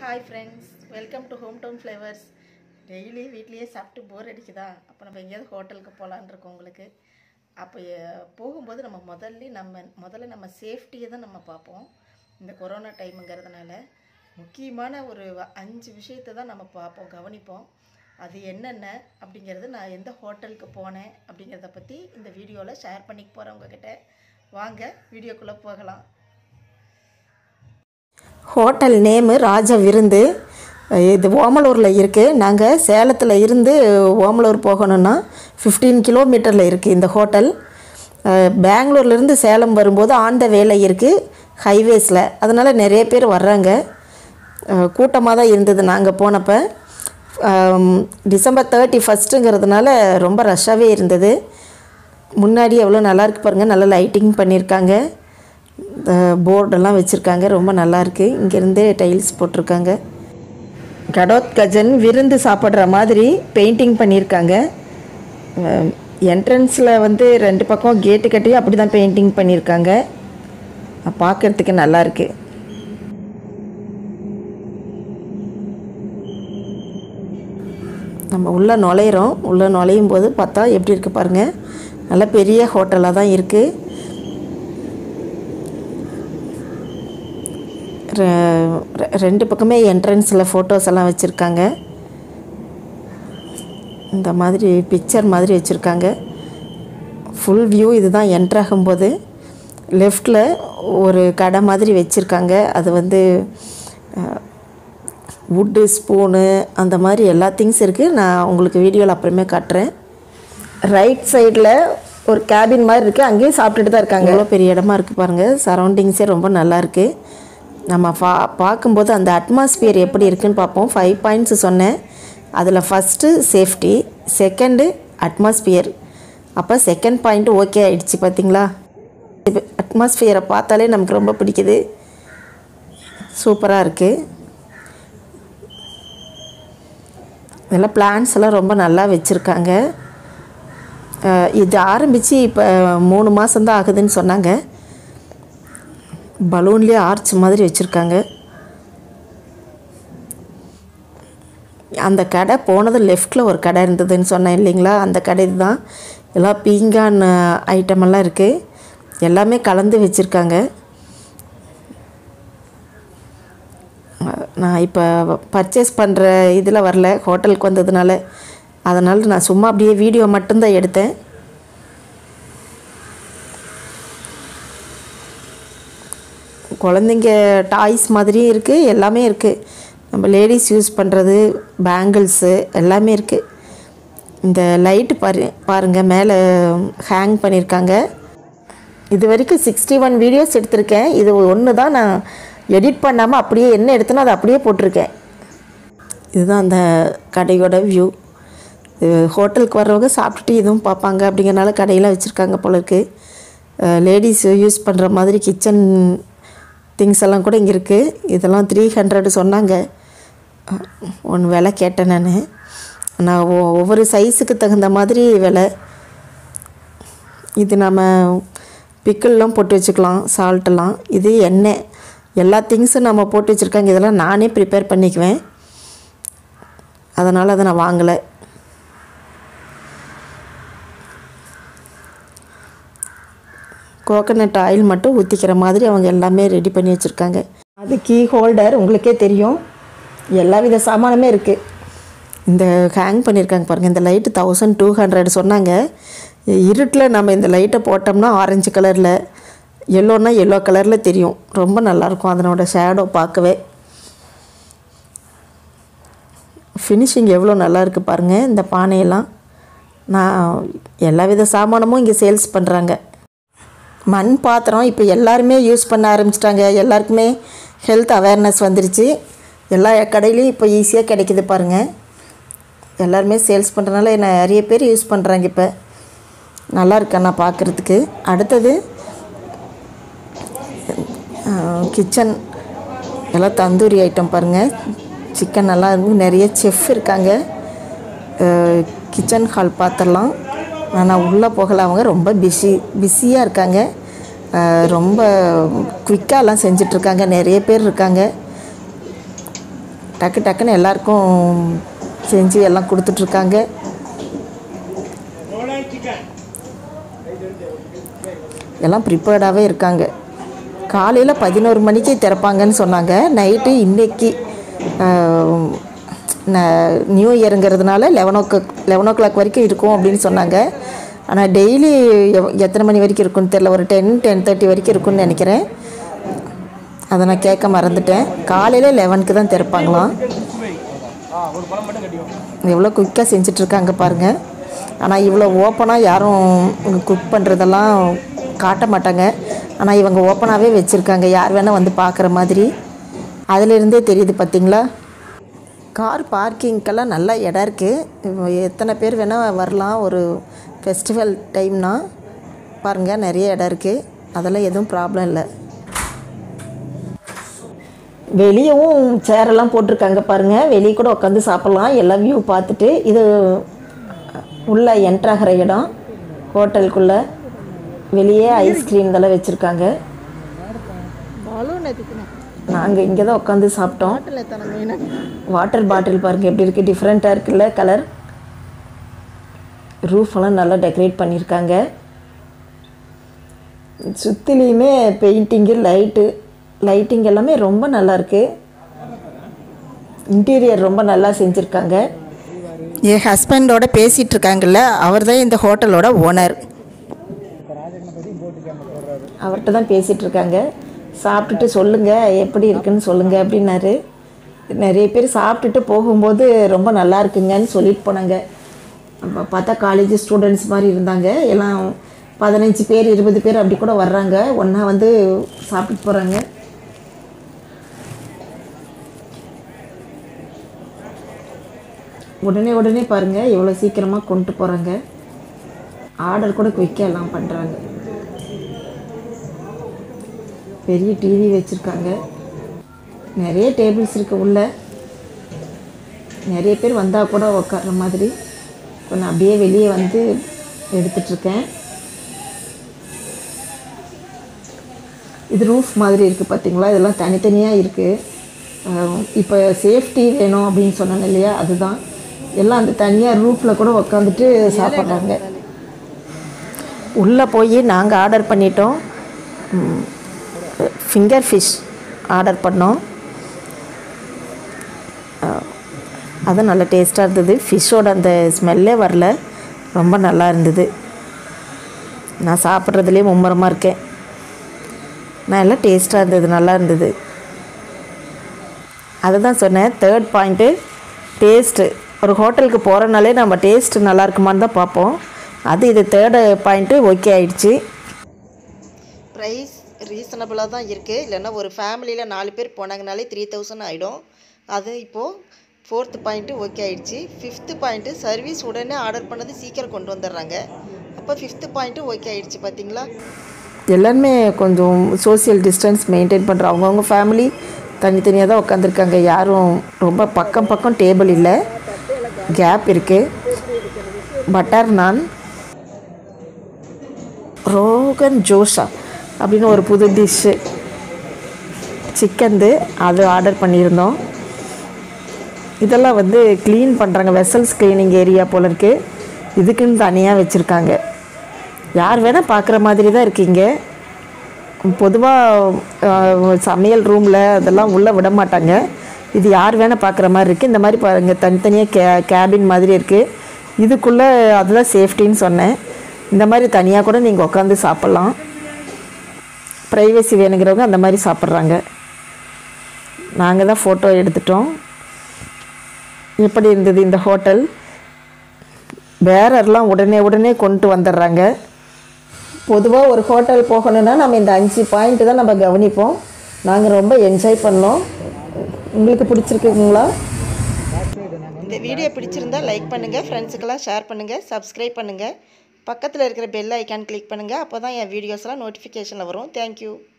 hi friends welcome to hometown flavours daily வீட்லேயே சாப்பிட்டு போர் அடிக்குதா அப்போ நம்ம எங்கேயாவது ஹோட்டலுக்கு போகலான் இருக்கோம் உங்களுக்கு அப்போ எ- போகும்போது நம்ம முதல்ல நம்ம முதல்ல நம்ம சேஃப்டியை தான் நம்ம பார்ப்போம் இந்த கொரோனா டைமுங்கிறதுனால முக்கியமான ஒரு வ- அஞ்சு விஷயத்தை தான் நம்ம பார்ப்போம் கவனிப்போம் அது என்னென்ன அப்படிங்கிறது நான் எந்த ஹோட்டலுக்கு போனேன் அப்படிங்கிறத பற்றி இந்த வீடியோவில் ஷேர் பண்ணிக்க போகிறேன் உங்ககிட்ட வாங்க வீடியோக்குள்ளே போகலாம் ஹோட்டல் நேமு ராஜ விருந்து இது ஓமலூரில் இருக்குது நாங்கள் சேலத்தில் இருந்து ஓமலூர் போகணுன்னா ஃபிஃப்டீன் கிலோமீட்டரில் இருக்குது இந்த ஹோட்டல் அஹ், பெங்களூர்லேருந்து சேலம் வரும்போது ஆன் த வேலை இருக்குது ஹைவேஸில் அதனால் நிறைய பேர் வர்றாங்க கூட்டமாக தான் இருந்தது நாங்கள் போனப்போ ஆம், டிசம்பர் தேர்ட்டி ஃபஸ்ட்டுங்கிறதுனால ரொம்ப ரஷ்ஷாகவே இருந்தது முன்னாடி எவ்வளோ நல்லா இருக்கு பாருங்கள் நல்லா லைட்டிங் பண்ணியிருக்காங்க போர்டெல்லாம் வச்சுருக்காங்க ரொம்ப நல்லா இருக்கு இங்கேருந்தே டைல்ஸ் போட்டிருக்காங்க கடோத் கஜன் விருந்து சாப்பிட்ற மாதிரி பெயிண்டிங் பண்ணியிருக்காங்க என்ட்ரன்ஸில் வந்து ரெண்டு பக்கம் கேட்டு கட்டி அப்படி தான் பெயிண்டிங் பண்ணியிருக்காங்க பார்க்குறதுக்கு நல்லா இருக்கு நம்ம உள்ளே நுழையிறோம் உள்ளே நுழையும் போது பார்த்தா எப்படி இருக்குது பாருங்கள் நல்ல பெரிய ஹோட்டலாக தான் இருக்குது ரெ- ரெ- ரெண்டு பக்கமே என்ட்ரன்ஸில் ஃபோட்டோஸ் எல்லாம் வச்சுருக்காங்க இந்த மாதிரி பிக்சர் மாதிரி வச்சுருக்காங்க ஃபுல் வியூ இதுதான் என்ட்ரு ஆகும்போது லெஃப்டில் ஒரு கடை மாதிரி வச்சுருக்காங்க அது வந்து வுட்டு ஸ்பூனு அந்த மாதிரி எல்லா திங்ஸ் இருக்குது நான் உங்களுக்கு வீடியோவில் அப்புறமே காட்டுறேன் ரைட் சைடில் ஒரு கேபின் மாதிரி இருக்குது அங்கேயும் சாப்பிட்டுட்டு தான் இருக்காங்க எவ்வளோ பெரிய இடமா இருக்குது பாருங்கள் சரௌண்டிங்ஸே ரொம்ப நல்லா இருக்குது நம்ம பா பார்க்கும்போது அந்த அட்மாஸ்பியர் எப்படி இருக்குன்னு பார்ப்போம் ஃபைவ் பாயிண்ட்ஸ் சொன்னேன் அதில் ஃபஸ்ட்டு சேஃப்டி செகண்டு அட்மாஸ்பியர் அப்போ செகண்ட் பாயிண்ட் ஓகே ஆயிடுச்சு பார்த்தீங்களா அட்மாஸ்பியரை பார்த்தாலே நமக்கு ரொம்ப பிடிக்குது சூப்பராக இருக்குது இதெல்லாம் பிளான்ஸ் எல்லாம் ரொம்ப நல்லா வச்சுருக்காங்க அஹ் இது ஆரம்பித்து இப்போ மூணு மாதம்தான் ஆகுதுன்னு சொன்னாங்க பலூன்லேயே ஆர்ச் மாதிரி வச்சுருக்காங்க அந்த கடை போனது லெஃப்டில் ஒரு கடை இருந்ததுன்னு சொன்னேன் இல்லைங்களா அந்த கடை தான் எல்லாம் பீங்கான் ஐட்டம் எல்லாம் இருக்குது எல்லாமே கலந்து வச்சுருக்காங்க நான் இப்போ பர்ச்சேஸ் பண்ணுற இதில் வரல ஹோட்டலுக்கு வந்ததுனால அதனால் நான் சும்மா அப்படியே வீடியோ மட்டும்தான் எடுத்தேன் குழந்தைங்க டாய்ஸ் மாதிரியும் இருக்குது எல்லாமே இருக்குது நம்ம லேடிஸ் யூஸ் பண்ணுறது பேங்கிள்ஸு எல்லாமே இருக்குது இந்த லைட்டு பாரு பாருங்கள் மேலே ஹேங் பண்ணியிருக்காங்க இது வரைக்கும் சிக்ஸ்டி ஒன் வீடியோஸ் எடுத்திருக்கேன் இது ஒன்று தான் நான் எடிட் பண்ணாமல் அப்படியே என்ன எடுத்தனோ அதை அப்படியே போட்டிருக்கேன் இதுதான் அந்த கடையோட வியூ ஹோட்டலுக்கு வர்றவங்க சாப்பிட்டுட்டு இதுவும் பார்ப்பாங்க அப்படிங்கிறனால கடையெல்லாம் வச்சுருக்காங்க போல இருக்கு லேடிஸ் யூஸ் பண்ணுற மாதிரி கிச்சன் திங்ஸ் எல்லாம் கூட இங்கே இருக்குது இதெல்லாம் த்ரீ ஹண்ட்ரட் சொன்னாங்க ஒன்று விலை கேட்டேன் நான் நான் ஒ- ஒவ்வொரு சைஸுக்கு தகுந்த மாதிரி விலை இது நம்ம பிக்கிள்லாம் போட்டு வச்சுக்கலாம் சால்ட்டெல்லாம் இது எண்ணெய் எல்லா திங்ஸும் நம்ம போட்டு வச்சுருக்காங்க இதெல்லாம் நானே ப்ரிப்பேர் பண்ணிக்குவேன் அதனால் அதை நான் வாங்கலை கோகனட் ஆயில் மட்டும் ஊற்றிக்கிற மாதிரி அவங்க எல்லாமே ரெடி பண்ணி வச்சுருக்காங்க அது கீ ஹோல்டர் உங்களுக்கே தெரியும் எல்லா வித சாமானுமே இருக்குது இந்த ஹேங் பண்ணியிருக்காங்க பாருங்கள் இந்த லைட்டு தௌசண்ட் டூ ஹண்ட்ரட் சொன்னாங்க இருட்டில் நம்ம இந்த லைட்டை போட்டோம்னா ஆரஞ்சு கலரில் எல்லோன்னா எல்லோ கலரில் தெரியும் ரொம்ப நல்லாயிருக்கும் அதனோட ஷேடோ பார்க்கவே ஃபினிஷிங் எவ்வளோ நல்லா இருக்குது பாருங்கள் இந்த பானையெல்லாம் நான் எல்லா வித சாமானமும் இங்கே சேல்ஸ் பண்ணுறாங்க மண் பாத்திரம் இப்போ எல்லாருமே யூஸ் பண்ண ஆரம்பிச்சிட்டாங்க எல்லாருக்குமே ஹெல்த் அவேர்னஸ் வந்துருச்சு எல்லா கடையிலையும் இப்போ ஈஸியாக கிடைக்குது பாருங்கள் எல்லாருமே சேல்ஸ் பண்ணுறதுனால நிறைய பேர் யூஸ் பண்ணுறாங்க இப்போ நல்லா இருக்கு நான் பார்க்குறதுக்கு அடுத்தது கிச்சன் எல்லாம் தந்தூரி ஐட்டம் பாருங்கள் சிக்கன் நல்லா இருக்கு நிறைய செஃப் இருக்காங்க கிச்சன் ஹால் பார்த்துடலாம் ஆனால் உள்ளே போகல அவங்க ரொம்ப பிஸி பிஸியாக இருக்காங்க அஹ், ரொம்ப குவிக்காலாம் செஞ்சிட்ருக்காங்க நிறைய பேர் இருக்காங்க டக்கு டக்குன்னு எல்லாருக்கும் செஞ்சு எல்லாம் கொடுத்துட்ருக்காங்க எல்லாம் ப்ரிப்பேர்டாகவே இருக்காங்க காலையில் பதினோரு மணிக்கு திறப்பாங்கன்னு சொன்னாங்க நைட்டு இன்னைக்கு நியூ இயருங்கிறதுனால eleven o eleven o'clock வரைக்கும் இருக்கும் அப்படின்னு சொன்னாங்க ஆனால் டெய்லி எத்தனை மணி வரைக்கும் இருக்குன்னு தெரில ஒரு டென் டென் தேர்ட்டி வரைக்கும் இருக்கும்னு நினைக்கிறேன் அதை நான் கேட்க மறந்துட்டேன் காலையில் லெவனுக்கு தான் திறப்பாங்களாம் எவ்வளோ குயிக்காக செஞ்சிட்ருக்காங்க பாருங்கள் ஆனால் இவ்வளோ ஓப்பனாக யாரும் குக் பண்ணுறதெல்லாம் காட்ட மாட்டாங்க ஆனால் இவங்க ஓப்பனாகவே வச்சுருக்காங்க யார் வேணால் வந்து பார்க்குற மாதிரி அதிலிருந்தே தெரியுது பார்த்தீங்களா கார் பார்க்கிங்க்கெல்லாம் நல்ல இடம் இருக்குது எத்தனை பேர் வேணால் வரலாம் ஒரு ஃபெஸ்டிவல் டைம்னா பாருங்கள் நிறைய இடம் இருக்குது அதெல்லாம் எதுவும் ப்ராப்ளம் இல்லை வெளியவும் சேரெல்லாம் போட்டிருக்காங்க பாருங்கள் வெளியே கூட உட்காந்து சாப்பிட்லாம் எல்லா வியூ பார்த்துட்டு இது உள்ளே என்ட்ராகிற இடம் ஹோட்டலுக்குள்ளே வெளியே ஐஸ்கிரீம் இதெல்லாம் வச்சுருக்காங்க பலூன் எதுக்குண்ணா நாங்கள் இங்கே தான் உட்காந்து சாப்பிட்டோம் ஹோட்டல் எத்தனை மெயினாக வாட்டர் பாட்டில் பாருங்கள் எப்படி இருக்குது டிஃப்ரெண்ட்டாக இருக்குல்ல கலர் ரூஃபெல்லாம் நல்லா டெக்கரேட் பண்ணியிருக்காங்க சுற்றிலையுமே பெயிண்டிங்கு லைட்டு லைட்டிங் எல்லாமே ரொம்ப நல்லா இருக்கு இன்டீரியர் ரொம்ப நல்லா செஞ்சுருக்காங்க என் ஹஸ்பண்டோட பேசிகிட்டு இருக்காங்கல்ல அவர் தான் இந்த ஹோட்டலோட ஓனர் அவர்கிட்ட தான் பேசிகிட்டு இருக்காங்க சாப்பிட்டுட்டு சொல்லுங்கள் எப்படி இருக்குன்னு சொல்லுங்கள் அப்படின்னாரு நிறைய பேர் சாப்பிட்டுட்டு போகும்போது ரொம்ப நல்லா இருக்குங்கன்னு சொல்லிட்டு போனாங்க அப்போ பார்த்தா காலேஜ் ஸ்டூடெண்ட்ஸ் மாதிரி இருந்தாங்க எல்லாம் பதினஞ்சு பேர் இருபது பேர் அப்படி கூட வர்றாங்க ஒன்றா வந்து சாப்பிட்டு போகிறாங்க உடனே உடனே பாருங்கள் எவ்வளோ சீக்கிரமாக கொண்டு போகிறாங்க ஆர்டர் கூட குயிக்காக எல்லாம் பண்ணுறாங்க பெரிய டிவி வச்சுருக்காங்க நிறைய டேபிள்ஸ் இருக்குது உள்ள நிறைய பேர் வந்தால் கூட உட்கார்ற மாதிரி கொஞ்சம் அப்படியே வெளியே வந்து எடுத்துட்ருக்கேன் இது ரூஃப் மாதிரி இருக்குது பார்த்தீங்களா இதெல்லாம் தனித்தனியாக இருக்குது இப்போ சேஃப்டி வேணும் அப்படின்னு சொன்னேன் இல்லையா அதுதான் எல்லாம் அந்த தனியாக ரூஃபில் கூட உட்காந்துட்டு சாப்பிட்றாங்க உள்ளே போய் நாங்கள் ஆர்டர் பண்ணிட்டோம் ஃபிங்கர் ஃபிஷ் ஆர்டர் பண்ணோம் அஹ், அது நல்ல டேஸ்ட்டாக இருந்தது ஃபிஷ்ஷோட அந்த ஸ்மெல்லே வரல ரொம்ப நல்லா இருந்தது நான் சாப்பிட்றதுலேயே மும்மரமாக இருக்கேன் நான் எல்லாம் டேஸ்ட்டாக இருந்தது நல்லா இருந்தது அதுதான் சொன்னேன் தேர்ட் பாயிண்ட்டு டேஸ்ட்டு ஒரு ஹோட்டலுக்கு போகிறனாலே நம்ம டேஸ்ட் நல்லா இருக்குமான்னு தான் பார்ப்போம் அது இது தேர்டு பாயிண்ட்டு ஓகே ஆயிடுச்சு ப்ரைஸ் ரீசனபிளாக தான் இருக்குது இல்லைன்னா ஒரு ஃபேமிலியில் நாலு பேர் போனாங்கனாலே த்ரீ தௌசண்ட் ஆகிடும் அது இப்போது ஃபோர்த்து பாயிண்ட்டு ஓகே ஆயிடுச்சு ஃபிஃப்த்து பாயிண்ட்டு சர்வீஸ் உடனே ஆர்டர் பண்ணது சீக்கிரம் கொண்டு வந்துடுறாங்க அப்போ ஃபிஃப்த்து பாயிண்ட்டு ஓகே ஆயிடுச்சு பார்த்தீங்களா எல்லாருமே கொஞ்சம் சோஷியல் டிஸ்டன்ஸ் மெயின்டைன் பண்ணுற அவங்கவுங்க ஃபேமிலி தனித்தனியாக தான் உட்காந்துருக்காங்க யாரும் ரொம்ப பக்கம் பக்கம் டேபிள் இல்லை கேப் இருக்குது பட்டர் நான் ரோகன் ஜோஷா அப்படின்னு ஒரு புது டிஷ்ஷு சிக்கன்து அது ஆர்டர் பண்ணியிருந்தோம் இதெல்லாம் வந்து க்ளீன் பண்ணுறாங்க வெசல்ஸ் க்ளீனிங் ஏரியா போல இருக்குது இதுக்குன்னு தனியாக வச்சுருக்காங்க யார் வேணால் பார்க்குற மாதிரி தான் இருக்கீங்க பொதுவாக சமையல் ரூமில் அதெல்லாம் உள்ளே விட மாட்டாங்க இது யார் வேணால் பார்க்குற மாதிரி இருக்குது இந்த மாதிரி பாருங்கள் தனித்தனியாக கே கேபின் மாதிரி இருக்குது இதுக்குள்ளே அதுதான் சேஃப்டின்னு சொன்னேன் இந்த மாதிரி தனியாக கூட நீங்கள் உட்காந்து சாப்பிட்லாம் ப்ரைவசி வேணுங்கிறவங்க அந்த மாதிரி சாப்பிட்றாங்க நாங்கள் தான் ஃபோட்டோ எடுத்துட்டோம் எப்படி இருந்தது இந்த ஹோட்டல் பேரர்லாம் உடனே உடனே கொண்டு வந்துடுறாங்க பொதுவாக ஒரு ஹோட்டல் போகணுன்னா நம்ம இந்த அஞ்சு பாயிண்ட் தான் நம்ம கவனிப்போம் நாங்கள் ரொம்ப என்ஜாய் பண்ணோம் உங்களுக்கு பிடிச்சிருக்குங்களா இந்த வீடியோ பிடிச்சிருந்தா லைக் பண்ணுங்கள் ஃப்ரெண்ட்ஸுக்கெல்லாம் ஷேர் பண்ணுங்கள் சப்ஸ்கிரைப் பண்ணுங்கள் பக்கத்தில் இருக்கிற பெல் ஐக்கான் கிளிக் பண்ணுங்கள் அப்போ தான் என் வீடியோஸ்லாம் நோட்டிஃபிகேஷனில் வரும் தேங்க்யூ